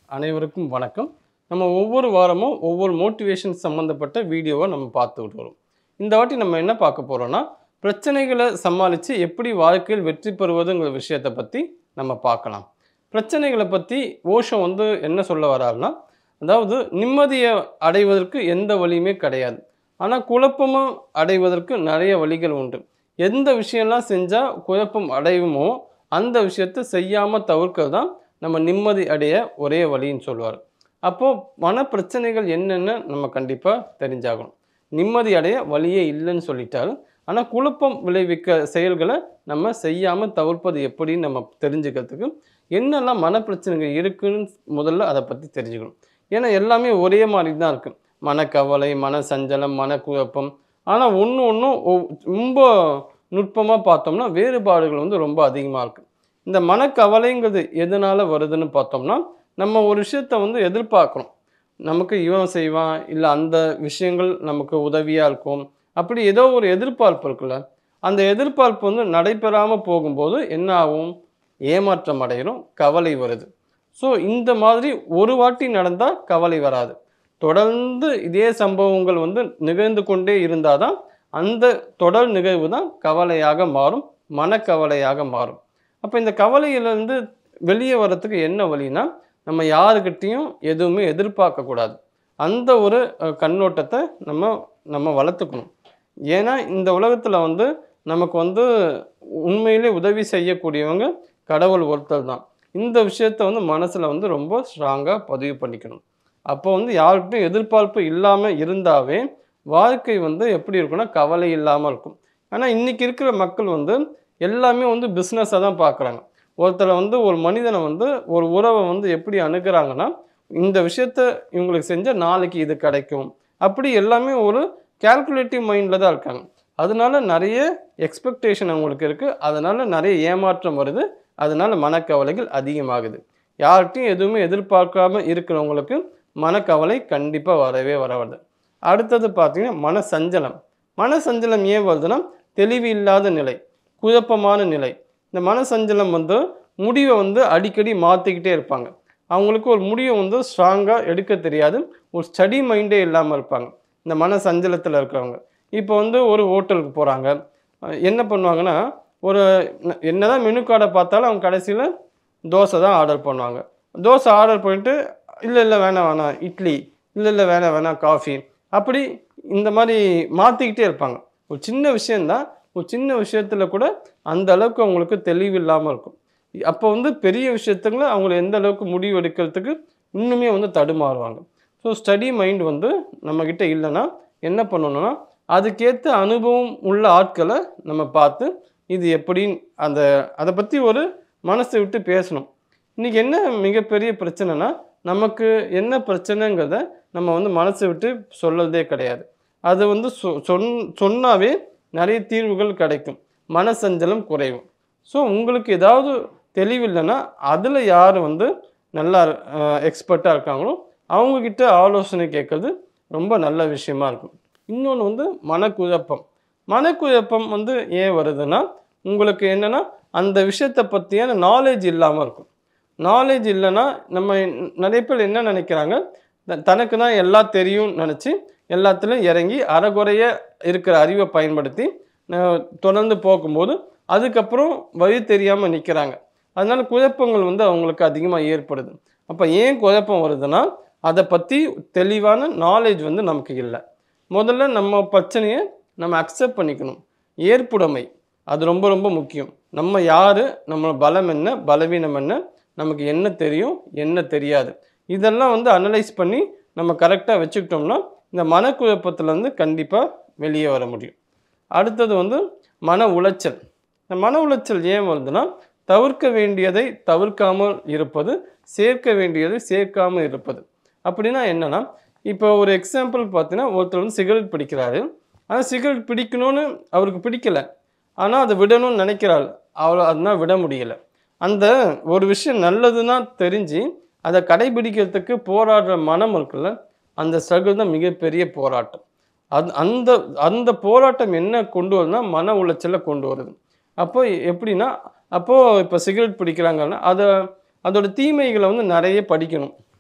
அனைவருக்கும் வணக்கம் நம்ம ஒவ்வொரு வாரமும் ஒவ்வொரு மோட்டிவேஷன் சம்மந்தப்பட்ட வீடியோவை நம்ம பார்த்துக்கிட்டு வரோம் இந்த வாட்டி நம்ம என்ன பார்க்க போகிறோம்னா பிரச்சனைகளை சமாளித்து எப்படி வாழ்க்கையில் வெற்றி பெறுவதுங்கிற விஷயத்தை பற்றி நம்ம பார்க்கலாம் பிரச்சனைகளை பற்றி ஓஷம் வந்து என்ன சொல்ல வர்றாருன்னா அதாவது நிம்மதியை அடைவதற்கு எந்த வழியுமே கிடையாது ஆனால் குழப்பமும் அடைவதற்கு நிறைய வழிகள் உண்டு எந்த விஷயம்லாம் செஞ்சால் குழப்பம் அடையுமோ அந்த விஷயத்தை செய்யாமல் தவிர்க்கிறது தான் நம்ம நிம்மதி அடைய ஒரே வழின்னு சொல்லுவார் அப்போது மன பிரச்சனைகள் என்னென்னு நம்ம கண்டிப்பாக தெரிஞ்சாகணும் நிம்மதி அடைய வழியே இல்லைன்னு சொல்லிட்டாரு ஆனால் குழப்பம் விளைவிக்க செயல்களை நம்ம செய்யாமல் தவிர்ப்பது எப்படின்னு நம்ம தெரிஞ்சுக்கிறதுக்கு என்னெல்லாம் மன பிரச்சனைகள் இருக்குன்னு முதல்ல அதை பற்றி தெரிஞ்சுக்கணும் ஏன்னா எல்லாமே ஒரே மாதிரி தான் இருக்குது மனக்கவலை மன சஞ்சலம் மனக்குழப்பம் ஆனால் ஒன்று ஒன்றும் ரொம்ப நுட்பமாக பார்த்தோம்னா வேறுபாடுகள் வந்து ரொம்ப அதிகமாக இருக்குது இந்த மனக்கவலைங்கிறது எதனால் வருதுன்னு பார்த்தோம்னா நம்ம ஒரு விஷயத்த வந்து எதிர்பார்க்குறோம் நமக்கு இவன் செய்வான் இல்லை அந்த விஷயங்கள் நமக்கு உதவியாக இருக்கும் அப்படி ஏதோ ஒரு எதிர்பார்ப்பு இருக்குல்ல அந்த எதிர்பார்ப்பு வந்து நடைபெறாமல் போகும்போது என்ன ஆகும் ஏமாற்றம் அடைகிறோம் கவலை வருது ஸோ இந்த மாதிரி ஒரு வாட்டி நடந்தால் கவலை வராது தொடர்ந்து இதே சம்பவங்கள் வந்து நிகழ்ந்து கொண்டே இருந்தால் தான் அந்த தொடர் நிகழ்வு தான் கவலையாக மாறும் மனக்கவலையாக மாறும் அப்போ இந்த கவலையிலேருந்து வெளியே வர்றதுக்கு என்ன வழினா நம்ம யாருக்கிட்டேயும் எதுவுமே எதிர்பார்க்கக்கூடாது அந்த ஒரு அஹ், கண்ணோட்டத்தை நம்ம நம்ம வளர்த்துக்கணும் ஏன்னா இந்த உலகத்தில் வந்து நமக்கு வந்து உண்மையிலே உதவி செய்யக்கூடியவங்க கடவுள் ஒருத்தர் தான் இந்த விஷயத்தை வந்து மனசில் வந்து ரொம்ப ஸ்ட்ராங்காக பதிவு பண்ணிக்கணும் அப்போ வந்து யாருக்கிட்டையும் எதிர்பார்ப்பு இல்லாமல் இருந்தாவே வாழ்க்கை வந்து எப்படி இருக்கும்னா கவலை இல்லாமல் இருக்கும் ஆனால் இன்றைக்கி இருக்கிற மக்கள் வந்து எல்லாமே வந்து பிஸ்னஸாக தான் பார்க்குறாங்க ஒருத்தரை வந்து ஒரு மனிதனை வந்து ஒரு உறவை வந்து எப்படி அணுகுறாங்கன்னா இந்த விஷயத்த இவங்களுக்கு செஞ்சால் நாளைக்கு இது கிடைக்கும் அப்படி எல்லாமே ஒரு கேல்குலேட்டிவ் மைண்டில் தான் இருக்காங்க அதனால நிறைய எக்ஸ்பெக்டேஷன் அவங்களுக்கு இருக்குது அதனால நிறைய ஏமாற்றம் வருது அதனால மனக்கவலைகள் அதிகமாகுது யார்கிட்டையும் எதுவுமே எதிர்பார்க்காம இருக்கிறவங்களுக்கு மனக்கவலை கண்டிப்பாக வரவே வராது அடுத்தது பார்த்தீங்கன்னா மனசஞ்சலம் மனசஞ்சலம் ஏன் வருதுன்னா தெளிவு இல்லாத நிலை குழப்பமான நிலை இந்த மனசஞ்சலம் வந்து முடிவை வந்து அடிக்கடி மாற்றிக்கிட்டே இருப்பாங்க அவங்களுக்கு ஒரு முடிவை வந்து ஸ்ட்ராங்காக எடுக்க தெரியாது ஒரு ஸ்டடி மைண்டே இல்லாமல் இருப்பாங்க இந்த மன சஞ்சலத்தில் இருக்கிறவங்க இப்போ வந்து ஒரு ஹோட்டலுக்கு போகிறாங்க என்ன பண்ணுவாங்கன்னா ஒரு ந- என்னதான் மெனு கார்டை பார்த்தாலும் அவங்க கடைசியில் தோசை தான் ஆர்டர் பண்ணுவாங்க தோசை ஆர்டர் பண்ணிட்டு இல்லை இல்லை வேணாம் வேணாம் இட்லி இல்லை இல்லை வேணாம் வேணாம் காஃபி அப்படி இந்த மாதிரி மாற்றிக்கிட்டே இருப்பாங்க ஒரு சின்ன விஷயந்தான் ஒரு சின்ன விஷயத்தில் கூட அந்த அளவுக்கு அவங்களுக்கு தெளிவு இல்லாமல் இருக்கும் அப்போ வந்து பெரிய விஷயத்துங்கள அவங்கள எந்த அளவுக்கு முடிவு எடுக்கிறதுக்கு இன்னுமே வந்து தடுமாறுவாங்க ஸோ ஸ்டடி மைண்ட் வந்து நம்மக்கிட்ட இல்லைன்னா என்ன பண்ணணும்னா அதுக்கேற்ற அனுபவம் உள்ள ஆட்களை நம்ம பார்த்து இது எப்படின்னு அந்த அதை பற்றி ஒரு மனசை விட்டு பேசணும் இன்றைக்கி என்ன மிகப்பெரிய பிரச்சனைனா நமக்கு என்ன பிரச்சனைங்கிறத நம்ம வந்து மனசை விட்டு சொல்லறதே கிடையாது அது வந்து சொ சொன் சொன்னாவே நிறைய தீர்வுகள் கிடைக்கும் மனசஞ்சலம் குறையும் ஸோ உங்களுக்கு ஏதாவது தெளிவில்லைன்னா அதில் யார் வந்து நல்லா எக்ஸ்பர்ட்டாக இருக்காங்களோ அவங்கக்கிட்ட ஆலோசனை கேட்குறது ரொம்ப நல்ல விஷயமா இருக்கும் இன்னொன்று வந்து மனக்குழப்பம் மனக்குழப்பம் வந்து ஏன் வருதுன்னா உங்களுக்கு என்னென்னா அந்த விஷயத்தை பற்றியான நாலேஜ் இல்லாமல் இருக்கும் நாலேஜ் இல்லைன்னா நம்ம நிறைய பேர் என்ன நினைக்கிறாங்க த- தனக்கு தான் எல்லாம் தெரியும்னு நினச்சி எல்லாத்துலேயும் இறங்கி அறகுறைய இருக்கிற அறிவை பயன்படுத்தி அஹ், தொடர்ந்து போகும்போது அதுக்கப்புறம் வழி தெரியாமல் நிற்கிறாங்க அதனால குழப்பங்கள் வந்து அவங்களுக்கு அதிகமாக ஏற்படுது அப்போ ஏன் குழப்பம் வருதுன்னா அதை பற்றி தெளிவான நாலேஜ் வந்து நமக்கு இல்லை முதல்ல நம்ம பிரச்சனையை நம்ம அக்செப்ட் பண்ணிக்கணும் ஏற்புடைமை அது ரொம்ப ரொம்ப முக்கியம் நம்ம யார் நம்ம பலம் என்ன பலவீனம் என்ன நமக்கு என்ன தெரியும் என்ன தெரியாது இதெல்லாம் வந்து அனலைஸ் பண்ணி நம்ம கரெக்டாக வச்சுக்கிட்டோம்னா இந்த மனக்குழப்பத்துலேருந்து கண்டிப்பாக வெளியே வர முடியும் அடுத்தது வந்து மன உளைச்சல் இந்த மன உளைச்சல் ஏன் வருதுன்னா தவிர்க்க வேண்டியதை தவிர்க்காமல் இருப்பது சேர்க்க வேண்டியதை சேர்க்காமல் இருப்பது அப்படின்னா என்னன்னா இப்போ ஒரு எக்ஸாம்பிள் பார்த்தீங்கன்னா ஒருத்தர் வந்து சிகரெட் பிடிக்கிறாரு ஆனால் சிகரெட் பிடிக்கணும்னு அவருக்கு பிடிக்கல ஆனால் அதை விடணும்னு நினைக்கிறாள் அவளை அதனால் விட முடியல அந்த ஒரு விஷயம் நல்லதுன்னா தெரிஞ்சு அதை கடைபிடிக்கிறதுக்கு போராடுற மனம் இருக்குல்ல அந்த ஸ்ட்ரகிள் தான் மிகப்பெரிய போராட்டம் அது அந்த அந்த போராட்டம் என்ன கொண்டு வருதுன்னா மன உளைச்சலை கொண்டு வருது அப்போ எப்படின்னா அப்போது இப்போ சிகரெட் பிடிக்கிறாங்கன்னா அதை அதோட தீமைகளை வந்து நிறைய படிக்கணும்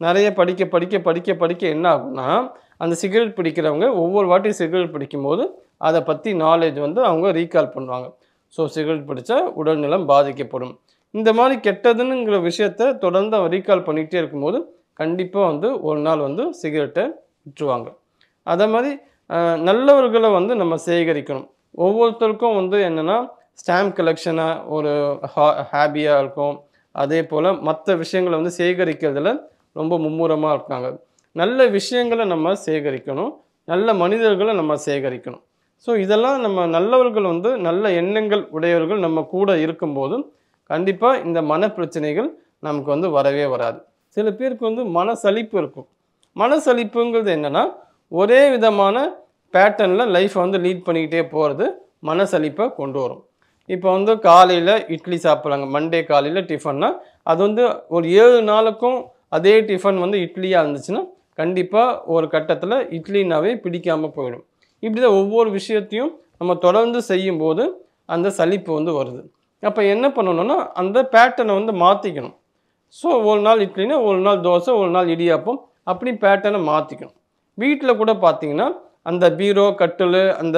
நிறைய படிக்க படிக்க படிக்க படிக்க என்ன ஆகும்னா அந்த சிகரெட் பிடிக்கிறவங்க ஒவ்வொரு வாட்டி சிகரெட் பிடிக்கும்போது அதை பற்றி நாலேஜ் வந்து அவங்க ரீகால் பண்ணுவாங்க ஸோ சிகரெட் பிடிச்சா உடல்நலம் பாதிக்கப்படும் இந்த மாதிரி கெட்டதுங்கிற விஷயத்த தொடர்ந்து அவன் ரீகால் பண்ணிகிட்டே இருக்கும்போது கண்டிப்பாக வந்து ஒரு நாள் வந்து சிகரெட்டை விட்டுருவாங்க அதே மாதிரி அஹ், நல்லவர்களை வந்து நம்ம சேகரிக்கணும் ஒவ்வொருத்தருக்கும் வந்து என்னென்னா ஸ்டாம்ப் கலெக்ஷனாக ஒரு ஹா ஹாபியாக இருக்கும் அதே போல் மற்ற விஷயங்களை வந்து சேகரிக்கிறதுல ரொம்ப மும்முரமாக இருக்காங்க நல்ல விஷயங்களை நம்ம சேகரிக்கணும் நல்ல மனிதர்களை நம்ம சேகரிக்கணும் ஸோ இதெல்லாம் நம்ம நல்லவர்கள் வந்து நல்ல எண்ணங்கள் உடையவர்கள் நம்ம கூட இருக்கும்போது கண்டிப்பாக இந்த மன பிரச்சனைகள் நமக்கு வந்து வரவே வராது சில பேருக்கு வந்து மனசலிப்பு இருக்கும் மனசலிப்புங்கிறது என்னென்னா ஒரே விதமான பேட்டர்னில் லைஃப்பை வந்து லீட் பண்ணிக்கிட்டே போகிறது மனசலிப்பை கொண்டு வரும் இப்போ வந்து காலையில் இட்லி சாப்பிட்றாங்க மண்டே காலையில் டிஃபன்னா அது வந்து ஒரு ஏழு நாளுக்கும் அதே டிஃபன் வந்து இட்லியாக இருந்துச்சுன்னா கண்டிப்பாக ஒரு கட்டத்தில் இட்லினாவே பிடிக்காமல் போயிடும் இப்படி தான் ஒவ்வொரு விஷயத்தையும் நம்ம தொடர்ந்து செய்யும்போது அந்த சலிப்பு வந்து வருது அப்போ என்ன பண்ணணும்னா அந்த பேட்டர்னை வந்து மாற்றிக்கணும் ஸோ ஒரு நாள் இட்லினா ஒரு நாள் தோசை ஒரு நாள் இடியாப்பம் அப்படி பேட்டர்னை மாற்றிக்கணும் வீட்டில் கூட பார்த்தீங்கன்னா அந்த பீரோ கட்டில் அந்த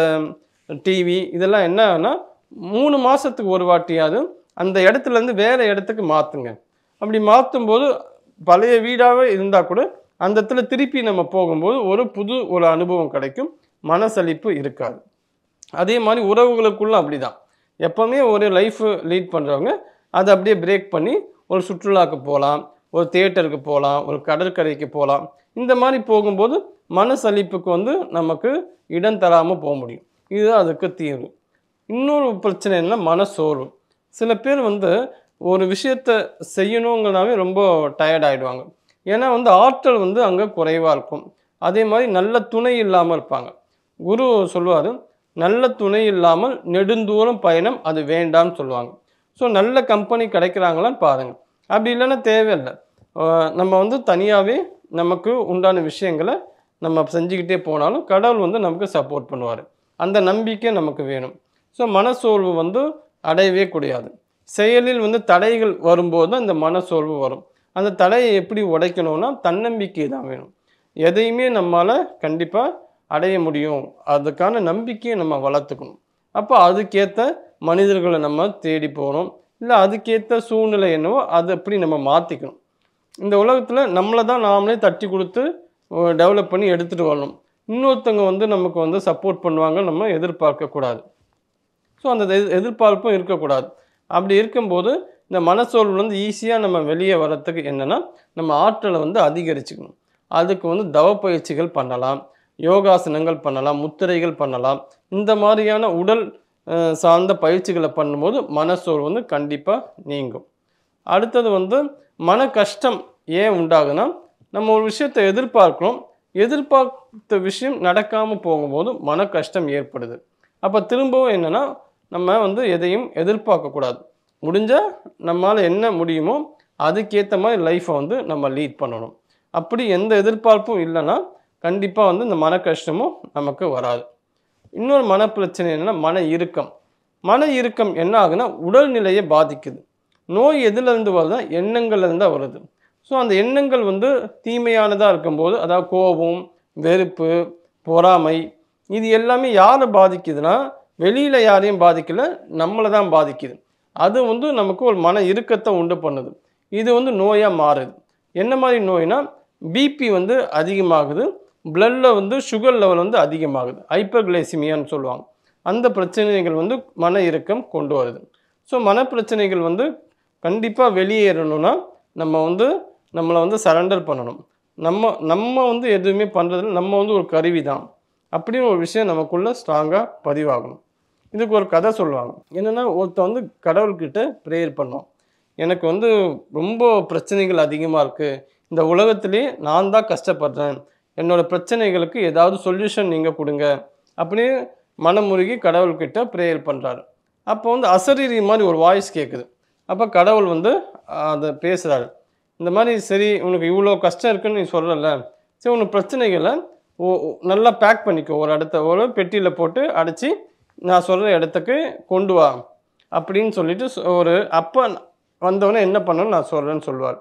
டிவி இதெல்லாம் என்னன்னா மூணு மாதத்துக்கு ஒரு வாட்டியாவது அந்த இடத்துலேருந்து வேறு இடத்துக்கு மாற்றுங்க அப்படி மாற்றும்போது பழைய வீடாகவே இருந்தால் கூட அந்த இடத்துல திருப்பி நம்ம போகும்போது ஒரு புது ஒரு அனுபவம் கிடைக்கும் மனசலிப்பு இருக்காது அதே மாதிரி உறவுகளுக்குள்ள அப்படிதான் எப்போவுமே ஒரு லைஃப் லீட் பண்ணுறவங்க அதை அப்படியே பிரேக் பண்ணி ஒரு சுற்றுலாவுக்கு போகலாம் ஒரு தியேட்டருக்கு போகலாம் ஒரு கடற்கரைக்கு போகலாம் இந்த மாதிரி போகும்போது மனசலிப்புக்கு வந்து நமக்கு இடம் தராமல் போக முடியும் இதுதான் அதுக்கு தீர்வு இன்னொரு பிரச்சனை என்ன மனசோர்வு சில பேர் வந்து ஒரு விஷயத்த செய்யணுங்கிறனாவே ரொம்ப டயர்ட் ஆகிடுவாங்க ஏன்னா வந்து ஆற்றல் வந்து அங்கே குறைவாக இருக்கும் அதே மாதிரி நல்ல துணை இல்லாமல் இருப்பாங்க குரு சொல்லுவார் நல்ல துணை இல்லாமல் நெடுந்தூரம் பயணம் அது வேண்டாம்னு சொல்லுவாங்க ஸோ நல்ல கம்பெனி கிடைக்கிறாங்களான்னு பாருங்கள் அப்படி இல்லைன்னா தேவையில்லை ஆஹ் நம்ம வந்து தனியாகவே நமக்கு உண்டான விஷயங்களை நம்ம செஞ்சுக்கிட்டே போனாலும் கடவுள் வந்து நமக்கு சப்போர்ட் பண்ணுவார் அந்த நம்பிக்கை நமக்கு வேணும் ஸோ மனசோர்வு வந்து அடையவே கூடாது செயலில் வந்து தடைகள் வரும்போது தான் இந்த மனசோர்வு வரும் அந்த தடையை எப்படி உடைக்கணும்னா தன்னம்பிக்கை தான் வேணும் எதையுமே நம்மளால் கண்டிப்பாக அடைய முடியும் அதுக்கான நம்பிக்கையை நம்ம வளர்த்துக்கணும் அப்போ அதுக்கேற்ற மனிதர்களை நம்ம தேடி போகிறோம் இல்லை அதுக்கேற்ற சூழ்நிலை என்னவோ அதை எப்படி நம்ம மாற்றிக்கணும் இந்த உலகத்தில் நம்மளை தான் நாமளே தட்டி கொடுத்து டெவலப் பண்ணி எடுத்துகிட்டு வரணும் இன்னொருத்தவங்க வந்து நமக்கு வந்து சப்போர்ட் பண்ணுவாங்க நம்ம எதிர்பார்க்கக்கூடாது ஸோ அந்த எதிர்- எதிர்பார்ப்பும் இருக்கக்கூடாது அப்படி இருக்கும்போது இந்த மனசோர்வு வந்து ஈஸியாக நம்ம வெளியே வர்றதுக்கு என்னென்னா நம்ம ஆற்றலை வந்து அதிகரிச்சுக்கணும் அதுக்கு வந்து தவ பயிற்சிகள் பண்ணலாம் யோகாசனங்கள் பண்ணலாம் முத்திரைகள் பண்ணலாம் இந்த மாதிரியான உடல் அஹ், சார்ந்த பயிற்சிகளை பண்ணும்போது மனசோர்வு வந்து கண்டிப்பாக நீங்கும் அடுத்தது வந்து மன கஷ்டம் ஏன் உண்டாகுனா நம்ம ஒரு விஷயத்தை எதிர்பார்க்கிறோம் எதிர்பார்த்த விஷயம் நடக்காமல் போகும்போது மன கஷ்டம் ஏற்படுது அப்போ திரும்பவும் என்னென்னா நம்ம வந்து எதையும் எதிர்பார்க்கக்கூடாது முடிஞ்சால் நம்மால் என்ன முடியுமோ அதுக்கேற்ற மாதிரி லைஃப்பை வந்து நம்ம லீட் பண்ணணும் அப்படி எந்த எதிர்பார்ப்பும் இல்லைன்னா கண்டிப்பாக வந்து இந்த மன கஷ்டமும் நமக்கு வராது இன்னொரு மன பிரச்சனை என்னன்னா மன இறுக்கம் மன இறுக்கம் என்ன ஆகுனா உடல்நிலையை பாதிக்குது நோய் எதுலேருந்து வருதுன்னா எண்ணங்கள்லேருந்து தான் வருது ஸோ அந்த எண்ணங்கள் வந்து தீமையானதாக இருக்கும்போது அதாவது கோபம் வெறுப்பு பொறாமை இது எல்லாமே யாரை பாதிக்குதுன்னா வெளியில் யாரையும் பாதிக்கல நம்மளை தான் பாதிக்குது அது வந்து நமக்கு ஒரு மன இறுக்கத்தை உண்டு பண்ணுது இது வந்து நோயாக மாறுது என்ன மாதிரி நோய்னா பிபி வந்து அதிகமாகுது பிளட்டில் வந்து சுகர் லெவல் வந்து அதிகமாகுது ஹைப்பர்கிளைசிமியான்னு சொல்லுவாங்க அந்த பிரச்சனைகள் வந்து மன இறுக்கம் கொண்டு வருது ஸோ மன பிரச்சனைகள் வந்து கண்டிப்பாக வெளியேறணும்னா நம்ம வந்து நம்மளை வந்து சரண்டர் பண்ணணும் நம்ம நம்ம வந்து எதுவுமே பண்ணுறதில்ல நம்ம வந்து ஒரு கருவி தான் அப்படின்னு ஒரு விஷயம் நமக்குள்ளே ஸ்ட்ராங்காக பதிவாகணும் இதுக்கு ஒரு கதை சொல்லுவாங்க என்னென்னா ஒருத்தன் வந்து கடவுள்கிட்ட ப்ரேயர் பண்ணோம் எனக்கு வந்து ரொம்ப பிரச்சனைகள் அதிகமாக இருக்குது இந்த உலகத்திலே நான் தான் கஷ்டப்படுறேன் என்னோடய பிரச்சனைகளுக்கு ஏதாவது சொல்யூஷன் நீங்கள் கொடுங்க அப்படின்னு மனமுருகி கடவுள்கிட்ட ப்ரேயர் பண்ணுறாரு அப்போ வந்து அசரீரி மாதிரி ஒரு வாய்ஸ் கேட்குது அப்போ கடவுள் வந்து ஆஹ், அதை பேசுகிறாரு இந்த மாதிரி சரி உனக்கு இவ்வளோ கஷ்டம் இருக்குன்னு நீ சொல்லல சரி உனக்கு பிரச்சனைகளை ஓ ஓ- நல்லா பேக் பண்ணிக்கோ ஒரு இடத்த ஒரு பெட்டியில் போட்டு அடைச்சி நான் சொல்கிற இடத்துக்கு கொண்டு வா அப்படின்னு சொல்லிட்டு சொ- ஒரு அப்போ வந்தவொடனே என்ன பண்ணணும்னு நான் சொல்கிறேன்னு சொல்லுவார்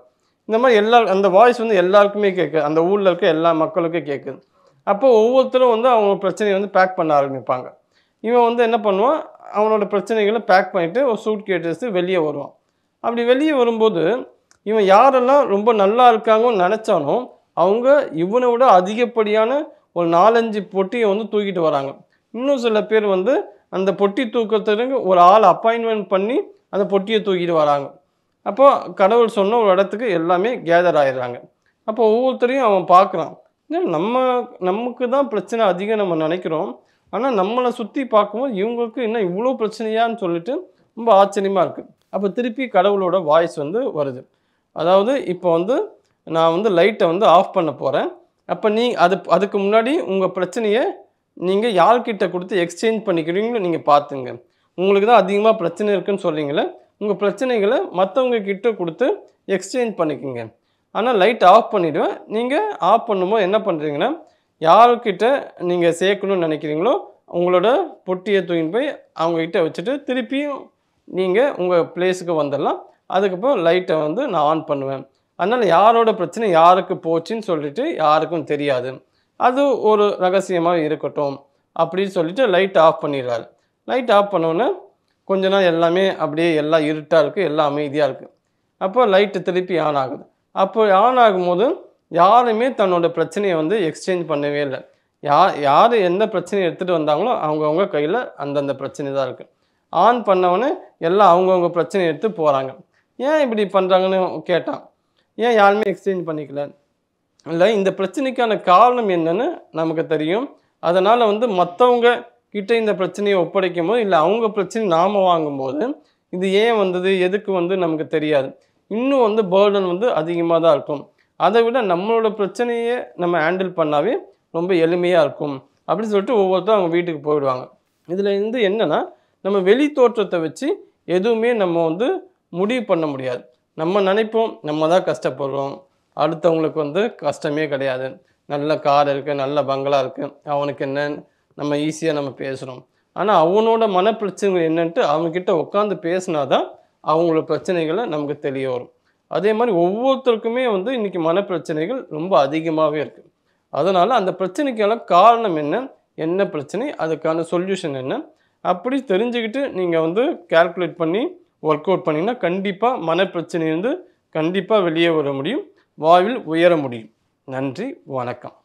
இந்த மாதிரி எல்லா அந்த வாய்ஸ் வந்து எல்லாருக்குமே கேட்குது அந்த ஊரில் இருக்க எல்லா மக்களுக்கும் கேட்குது அப்போ ஒவ்வொருத்தரும் வந்து அவங்க பிரச்சனையை வந்து பேக் பண்ண ஆரம்பிப்பாங்க இவன் வந்து என்ன பண்ணுவான் அவனோட பிரச்சனைகளை பேக் பண்ணிவிட்டு ஒரு சூட் கேட்டு வெளியே வருவான் அப்படி வெளியே வரும்போது இவன் யாரெல்லாம் ரொம்ப நல்லா இருக்காங்கன்னு நினச்சானோ அவங்க இவனை விட அதிகப்படியான ஒரு நாலஞ்சு பொட்டியை வந்து தூக்கிட்டு வராங்க இன்னும் சில பேர் வந்து அந்த பொட்டி தூக்கத்துக்கு ஒரு ஆள் அப்பாயின்மெண்ட் பண்ணி அந்த பொட்டியை தூக்கிட்டு வராங்க அப்போ கடவுள் சொன்ன ஒரு இடத்துக்கு எல்லாமே கேதர் ஆயிடுறாங்க அப்போ ஒவ்வொருத்தரையும் அவன் பார்க்குறான் ஏன் நம்ம நமக்கு தான் பிரச்சனை அதிகம் நம்ம நினைக்கிறோம் ஆனால் நம்மளை சுற்றி பார்க்கும்போது இவங்களுக்கு இன்னும் இவ்வளோ பிரச்சனையான்னு சொல்லிட்டு ரொம்ப ஆச்சரியமாக இருக்குது அப்போ திருப்பி கடவுளோட வாய்ஸ் வந்து வருது அதாவது இப்போ வந்து நான் வந்து லைட்டை வந்து ஆஃப் பண்ண போகிறேன் அப்போ நீ அது அதுக்கு முன்னாடி உங்கள் பிரச்சனையை நீங்கள் யார்கிட்ட கொடுத்து எக்ஸ்சேஞ்ச் பண்ணிக்கிறீங்களோ நீங்கள் பார்த்துங்க உங்களுக்கு தான் அதிகமாக பிரச்சனை இருக்குன்னு சொல்கிறீங்களே உங்கள் பிரச்சனைகளை மற்றவங்க கிட்ட கொடுத்து எக்ஸ்சேஞ்ச் பண்ணிக்கோங்க ஆனால் லைட் ஆஃப் பண்ணிவிடுவேன் நீங்கள் ஆஃப் பண்ணும்போது என்ன பண்ணுறீங்கன்னா யாருக்கிட்ட நீங்கள் சேர்க்கணும்னு நினைக்கிறீங்களோ உங்களோட பொட்டியை தூக்கின்னு போய் அவங்கக்கிட்ட வச்சுட்டு திருப்பியும் நீங்கள் உங்கள் பிளேஸுக்கு வந்துடலாம் அதுக்கப்புறம் லைட்டை வந்து நான் ஆன் பண்ணுவேன் அதனால் யாரோட பிரச்சனை யாருக்கு போச்சுன்னு சொல்லிட்டு யாருக்கும் தெரியாது அது ஒரு ரகசியமாக இருக்கட்டும் அப்படின்னு சொல்லிட்டு லைட் ஆஃப் பண்ணிடுறாரு லைட் ஆஃப் பண்ணோன்னே கொஞ்ச நாள் எல்லாமே அப்படியே எல்லாம் இருட்டாக இருக்குது எல்லாம் அமைதியாக இருக்குது அப்போ லைட்டு திருப்பி ஆன் ஆகுது அப்போ ஆன் ஆகும்போது யாருமே தன்னோட பிரச்சனையை வந்து எக்ஸ்சேஞ்ச் பண்ணவே இல்லை யார் யார் எந்த பிரச்சனையை எடுத்துகிட்டு வந்தாங்களோ அவங்கவுங்க கையில் அந்தந்த பிரச்சனை தான் இருக்குது ஆன் பண்ணவொடனே எல்லாம் அவங்கவுங்க பிரச்சனையை எடுத்து போகிறாங்க ஏன் இப்படி பண்ணுறாங்கன்னு கேட்டான் ஏன் யாருமே எக்ஸ்சேஞ்ச் பண்ணிக்கல இல்லை இந்த பிரச்சனைக்கான காரணம் என்னன்னு நமக்கு தெரியும் அதனால் வந்து மற்றவங்க கிட்ட இந்த பிரச்சனையை ஒப்படைக்கும் போது இல்லை அவங்க பிரச்சனை நாம் வாங்கும்போது இது ஏன் வந்தது எதுக்கு வந்து நமக்கு தெரியாது இன்னும் வந்து பேர்டன் வந்து அதிகமாக தான் இருக்கும் அதை விட நம்மளோட பிரச்சனையை நம்ம ஹேண்டில் பண்ணாவே ரொம்ப எளிமையாக இருக்கும் அப்படின்னு சொல்லிட்டு ஒவ்வொருத்தரும் அவங்க வீட்டுக்கு போயிடுவாங்க இதில் இருந்து என்னென்னா நம்ம வெளி தோற்றத்தை வச்சு எதுவுமே நம்ம வந்து முடிவு பண்ண முடியாது நம்ம நினைப்போம் நம்ம தான் கஷ்டப்படுறோம் அடுத்தவங்களுக்கு வந்து கஷ்டமே கிடையாது நல்ல கார் இருக்குது நல்ல பங்களா இருக்குது அவனுக்கு என்ன நம்ம ஈஸியாக நம்ம பேசுகிறோம் ஆனால் அவனோட மன பிரச்சனைகள் என்னன்ட்டு அவங்கக்கிட்ட உட்காந்து பேசினா தான் அவங்களோட பிரச்சனைகளை நமக்கு தெரிய வரும் அதே மாதிரி ஒவ்வொருத்தருக்குமே வந்து இன்றைக்கி மனப்பிரச்சனைகள் ரொம்ப அதிகமாகவே இருக்குது அதனால் அந்த பிரச்சனைக்கெல்லாம் காரணம் என்ன என்ன பிரச்சனை அதுக்கான சொல்யூஷன் என்ன அப்படி தெரிஞ்சுக்கிட்டு நீங்கள் வந்து கால்குலேட் பண்ணி ஒர்க் அவுட் பண்ணிங்கன்னா கண்டிப்பாக மனப்பிரச்சனையிலிருந்து கண்டிப்பாக வெளியே வர முடியும் வாழ்வில் உயர முடியும் நன்றி வணக்கம்